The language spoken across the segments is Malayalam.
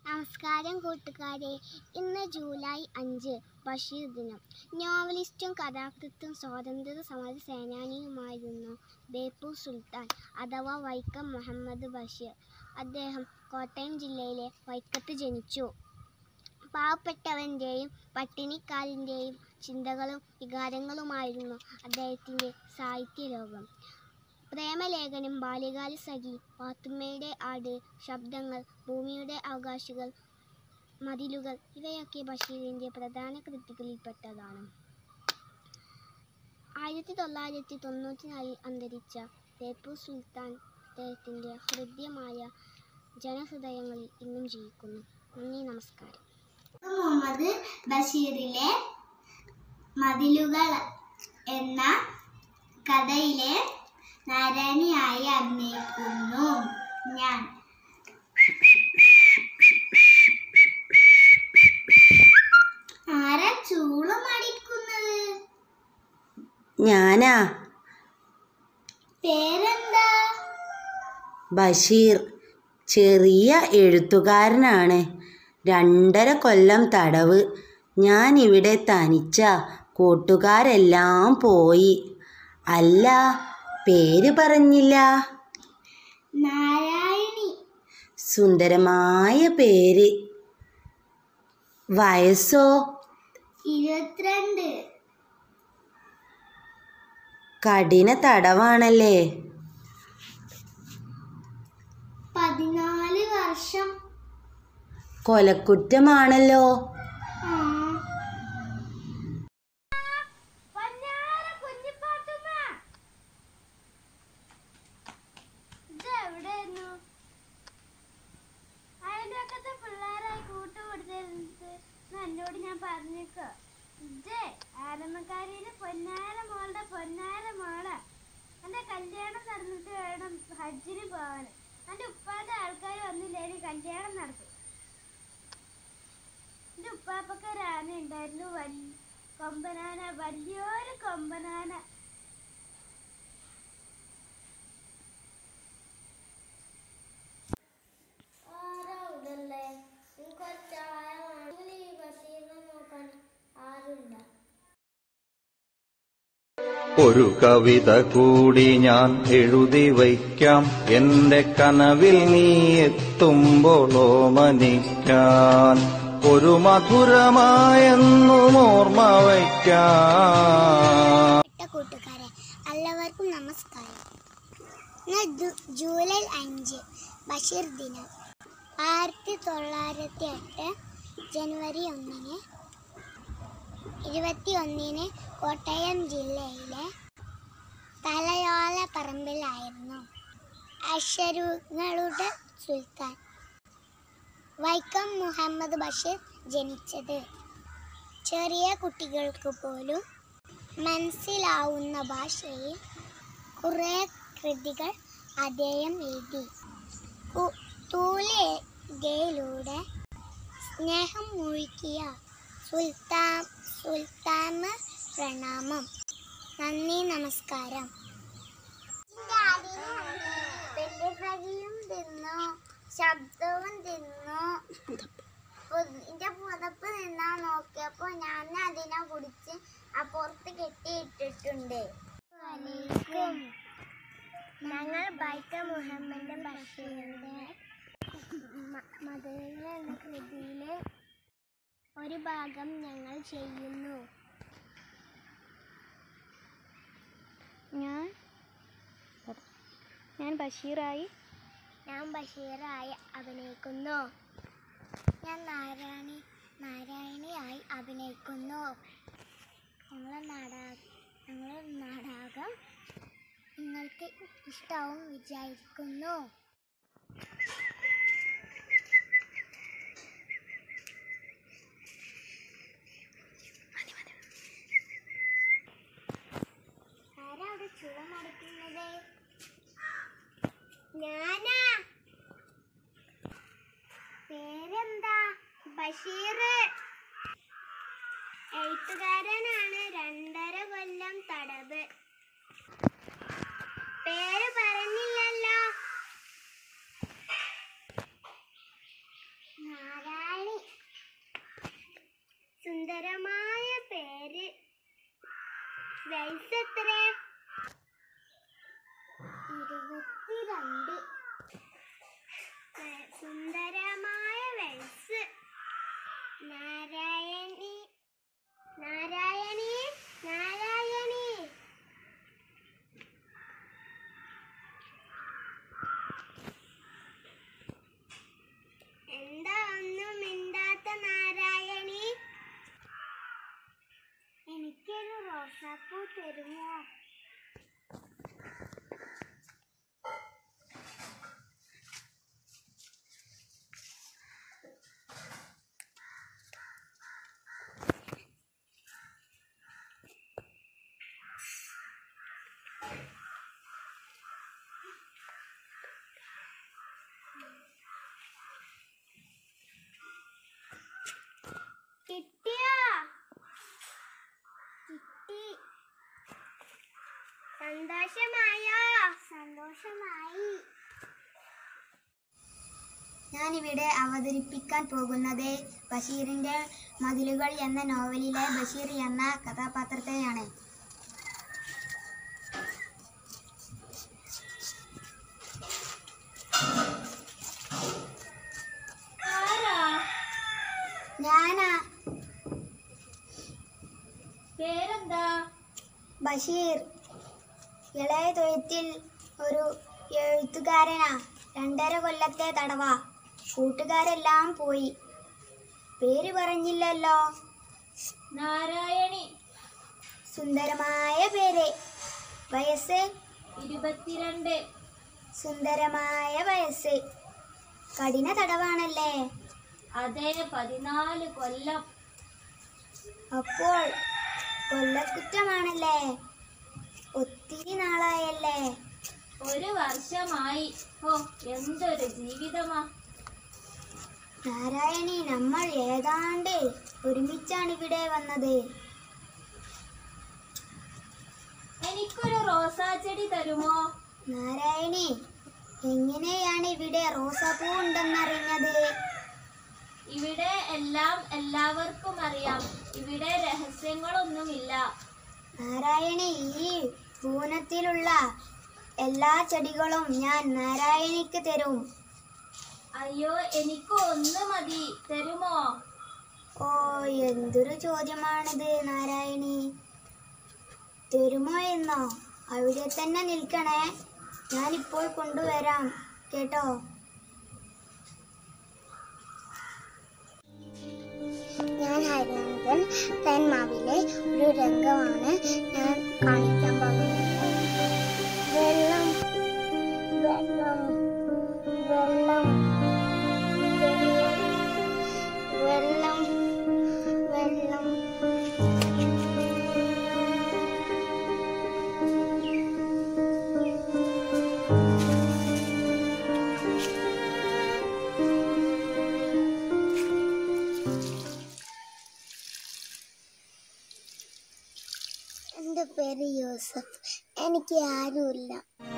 നമസ്കാരം കൂട്ടുകാരെ ഇന്ന് ജൂലൈ അഞ്ച് ബഷീർ ദിനം നോവലിസ്റ്റും കഥാകൃത്തും സ്വാതന്ത്ര്യ സമര സേനാനിയുമായിരുന്നു ബേപ്പൂർ സുൽത്താൻ അഥവാ വൈക്കം മുഹമ്മദ് ബഷീർ അദ്ദേഹം കോട്ടയം ജില്ലയിലെ വൈക്കത്ത് ജനിച്ചു പാവപ്പെട്ടവൻ്റെയും പട്ടിണിക്കാരൻ്റെയും ചിന്തകളും വികാരങ്ങളുമായിരുന്നു അദ്ദേഹത്തിൻ്റെ സാഹിത്യലോകം പ്രേമലേഖനം ബാല്യകാല സഖി പാത്തുമ്മയുടെ ആട് ശബ്ദങ്ങൾ ഭൂമിയുടെ അവകാശികൾ മതിലുകൾ ഇവയൊക്കെ ബഷീറിൻ്റെ പ്രധാന കൃതികളിൽപ്പെട്ടതാണ് ആയിരത്തി തൊള്ളായിരത്തി തൊണ്ണൂറ്റിനാലിൽ അന്തരിച്ച ബേപ്പൂർ സുൽത്താൻ അദ്ദേഹത്തിൻ്റെ ഹൃദ്യമായ ജനഹൃദയങ്ങളിൽ ഇന്നും ജീവിക്കുന്നു നന്ദി നമസ്കാരം മുഹമ്മദ് ബഷീറിലെ മതിലുകൾ എന്ന കഥയിലെ നാരായണിയായി അഭിനയിക്കുന്നു ഞാൻ ആരാ ചൂളം അടിക്കുന്നത് ഞാനാ പേരെന്താ ബഷീർ ചെറിയ എഴുത്തുകാരനാണ് രണ്ടര കൊല്ലം തടവ് ഞാൻ ഇവിടെ തനിച്ച കൂട്ടുകാരെല്ലാം പോയി അല്ല പേര് പറഞ്ഞില്ല നാരായണി സുന്ദരമായ പേര് വയസ്സോ ഇരുപത്തിരണ്ട് കഠിന തടവാണല്ലേ പതിനാല് വർഷം കൊലക്കുറ്റമാണല്ലോ ആ ഇതെവിടെയായിരുന്നു അയൽവക്കത്തെ പിള്ളേരായി കൂട്ടുകൊടുത്തിരുന്നത് എന്നോട് ഞാൻ പറഞ്ഞേക്ക ഇജേ ആരമ്മക്കാരിയിലെ പൊന്നാര മോളുടെ പൊന്നാര മോള എന്റെ കല്യാണം നടന്നിട്ട് വേണം ഹജ്ജിന് പോവാൻ എന്റെ ഉപ്പാന്റെ ആൾക്കാർ വന്നില്ലേലും കല്യാണം നടത്തും എന്റെ ഉപ്പാപ്പൊക്കെ ഒരു ആന ഉണ്ടായിരുന്നു വലിയ കൊമ്പനാന വലിയൊരു കൊമ്പനാന ആരാവിടല്ലേ കുറച്ചാണെങ്കിൽ ഈ ബഷീറിനെ നോക്കാൻ ആരുമില്ല ഒരു കവിത കൂടി ഞാൻ എഴുതി വയ്ക്കാം എന്റെ കനവിൽ നീ എത്തുമ്പോൾ ഓമനിക്കാൻ ഒരു മധുരമായെന്നും ഓർമ്മ വയ്ക്കാം പ്രിയപ്പെട്ട കൂട്ടുകാരെ എല്ലാവർക്കും നമസ്കാരം ഇന്ന് ജു- ജൂലൈ അഞ്ച് ബഷീർ ദിനം ആയിരത്തി തൊള്ളായിരത്തി എട്ട് ജനുവരി ഒന്നിന് ഇരുപത്തി ഒന്നിന് കോട്ടയം ജില്ലയിലെ തലയോല പറമ്പിലായിരുന്നു അക്ഷരുകളുടെ സുൽത്താൻ വൈക്കം മുഹമ്മദ് ബഷീർ ജനിച്ചത് ചെറിയ കുട്ടികൾക്ക് പോലും മനസ്സിലാവുന്ന ഭാഷയിൽ കുറേ കൃതികൾ അദ്ദേഹം എഴുതി കു- തൂലികയിലൂടെ സ്നേഹം മുഴുക്കിയ സുൽത്താൻ സുൽത്താന് പ്രണാമം നന്ദി നമസ്കാരം പെണ്ണിപ്പരിയും തിന്നു ശബ്ദവും തിന്നു എന്റെ പുതപ്പ് നിന്നാ നോക്കിയപ്പോ ഞാൻ അതിനെ കുടിച്ച് അപ്പുറത്ത് കെട്ടിയിട്ടിട്ടുണ്ട് ഞങ്ങൾ ബൈക്ക മുഹമ്മദ് ബഷീറിന്റെ മധുരങ്ങൾ എന്ന കൃതിയിലെ ഒരു ഭാഗം ഞങ്ങൾ ചെയ്യുന്നു ഞാൻ ഞാൻ ബഷീറായി ഞാൻ ബഷീറായി അഭിനയിക്കുന്നു ഞാൻ നാരായണി നാരായണിയായി അഭിനയിക്കുന്നു ഞങ്ങളെ നാടക ഞങ്ങളെ നാടകം നിങ്ങൾക്ക് ഇഷ്ടവും വിചാരിക്കുന്നു ആരാ അവിടെ ചുളം അടയ്ക്കുന്നത് ഞാനാ പേരെന്താ ബഷീർ എഴുത്തുകാരനാണ് രണ്ടര കൊല്ലം തടവ് പേര് പറഞ്ഞില്ലല്ലോ നാരായണ സുന്ദരമായ വെൽസ് നാരായണി നാരായണി നാരായണി എന്താ ഒന്നും മിണ്ടാത്ത നാരായണി എനിക്കൊരു റോസാപ്പൂ തരുമോ കിട്ടിയോ കിട്ടി സന്തോഷമായോ സന്തോഷമായി ഞാനിവിടെ അവതരിപ്പിക്കാൻ പോകുന്നത് ബഷീറിന്റെ മതിലുകൾ എന്ന നോവലിലെ ബഷീർ എന്ന കഥാപാത്രത്തെയാണ് ഞാനാ പേരെന്താ ബഷീർ ഇളയ തൊഴുത്തിൽ ഒരു എഴുത്തുകാരനാ രണ്ടര കൊല്ലത്തെ തടവ കൂട്ടുകാരെല്ലാം പോയി പേര് പറഞ്ഞില്ലല്ലോ നാരായണി സുന്ദരമായ പേര് വയസ്സ് ഇരുപത്തിരണ്ട് സുന്ദരമായ വയസ്സ് കഠിന തടവാണല്ലേ അതെ പതിനാല് കൊല്ലം അപ്പോൾ കൊല്ലക്കുറ്റമാണല്ലേ ഒത്തിരി നാളായല്ലേ ഒരു വർഷമായി ഓ എന്തൊരു ജീവിതമാ നാരായണി നമ്മൾ ഏതാണ്ട് ഒരുമിച്ചാണ് ഇവിടെ വന്നത് എനിക്കൊരു റോസാ ചെടി തരുമോ നാരായണി എങ്ങനെയാണ് ഇവിടെ റോസാപ്പൂ ഉണ്ടെന്നറിഞ്ഞത് ഇവിടെ എല്ലാം എല്ലാവർക്കും അറിയാം ഇവിടെ രഹസ്യങ്ങളൊന്നുമില്ല നാരായണി ഈ ഭൂനത്തിലുള്ള എല്ലാ ചെടികളും ഞാൻ നാരായണിക്ക് തരും അയ്യോ എനിക്ക് ഒന്ന് മതി തരുമോ ഓ എന്തൊരു ചോദ്യമാണിത് നാരായണി തരുമോ എന്നോ അവിടെ തന്നെ നിൽക്കണേ ഞാനിപ്പോൾ കൊണ്ടുവരാം കേട്ടോ ഞാൻ ഹരിനാഥൻ തന്മാവിലെ ഒരു രംഗമാണ് ഞാൻ കാണിക്കാൻ പോകുന്നത് വെള്ളം വെള്ളം വെള്ളം വെള്ളം വെള്ളം എൻ്റെ പേര് യൂസഫ് എനിക്ക് ആരുമില്ല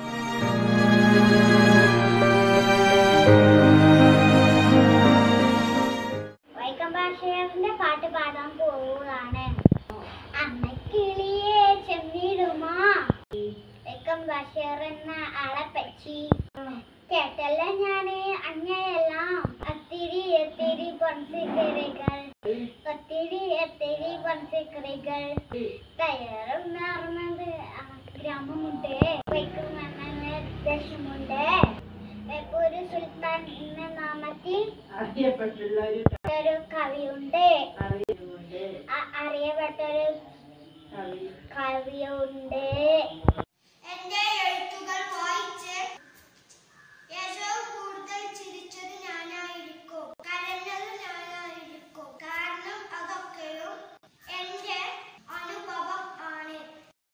വൈക്കം ഭാഷയുടെ പാട്ട് പാടാൻ പോവുകയാണ് അമ്മക്കിളിയെ ചെന്നിടുമോ വൈക്കം ബഷീർ എന്ന ആളെ പറ്റി കേട്ടല്ല ഞാന് അങ്ങയെല്ലാം അത്തിരി എത്തിരി പൊൻസിക്കറികൾ ഒത്തിരി എത്തിരി പൊൻസിക്കറികൾ കയറും നേർന്നത് ഗ്രാമമുണ്ട് വൈക്കം എന്ന ദേശമുണ്ട് ബേപ്പൂര് സുൽത്താൻ എന്ന നാമത്തിൽ ഒരു കവിയുണ്ട് അ- അറിയപ്പെട്ടൊരു കവിയുണ്ട്